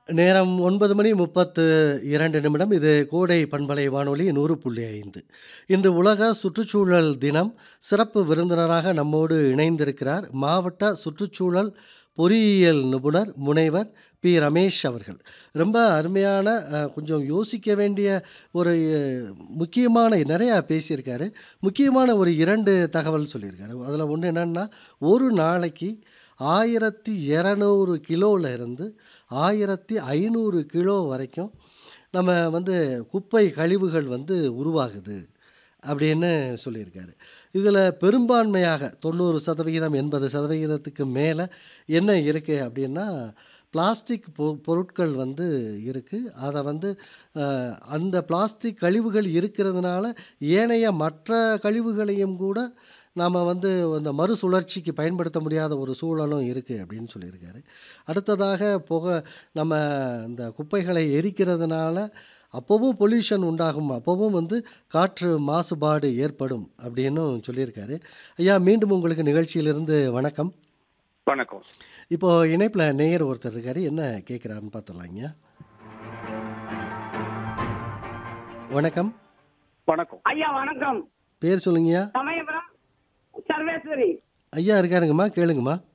நேரம் 9 மணி 32 நிமிடம். இது கோடை பண்பலை வானொலி 100.5. இன்று உலக சுற்றுச்சூழல் தினம். சிறப்பு விருந்தினராக நம்மோடு இணைந்திருக்கிறார், மாவட்ட சுற்றுச்சூழல் பொறியியல் நிபுணர் முனைவர் பி. ரமேஷ் அவர்கள். ரொம்ப அருமையான அ கொஞ்சம் யோசிக்க வேண்டிய ஒரு முக்கியமான நெறையா பேசியிருக்காரு. முக்கியமான ஒரு 2 தகவல் சொல்லியிருக்காரு. அதில ஒண்ணு என்னன்னா, ஒரு நாளைக்கு 1200 கிலோல இருந்து 1500 கிலோ வரைக்கும் நம்ம வந்து குப்பை கழிவுகள் வந்து உருவாகுது அப்படின்னு சொல்லியிருக்காரு. இதில பெரும்பான்மையாக 90% 80%க்கு மேல என்ன இருக்கு அப்படின்னா, பிளாஸ்டிக் பொ பொருட்கள் வந்து இருக்கு. அத வந்து அ அந்த பிளாஸ்டிக் கழிவுகள் இருக்கிறதுனால, ஏனைய மற்ற கழிவுகளையும் கூட நாம வந்து அந்த மறுசுழற்சிக்கு பயன்படுத்த முடியாத ஒரு சூழலும் இருக்கு அப்படின்னு சொல்லியிருக்காரு. அடுத்ததாக புகை நம்ம இந்த குப்பைகளை எரிக்கிறதுனால அப்பவும் பொல்யூஷன் உண்டாகும். அப்பவும் வந்து காற்று மாசுபாடு ஏற்படும் அப்படின்னும் சொல்லியிருக்காரு. ஐயா மீண்டும் உங்களுக்கு நிகழ்ச்சியிலிருந்து வணக்கம். வணக்கம். இப்போ இணைப்பில நேயர் ஒருத்தர் இருக்காரு. என்ன கேட்கிறாருன்னு பார்த்துடலாங்கய்யா. வணக்கம். வணக்கம். ஐயா வணக்கம். பேர் சொல்லுங்கய்யா. சமயபுரம் சர்வேஸ்வரி. ஐயா இருக்காருங்கம்மா. கேளுங்கம்மா.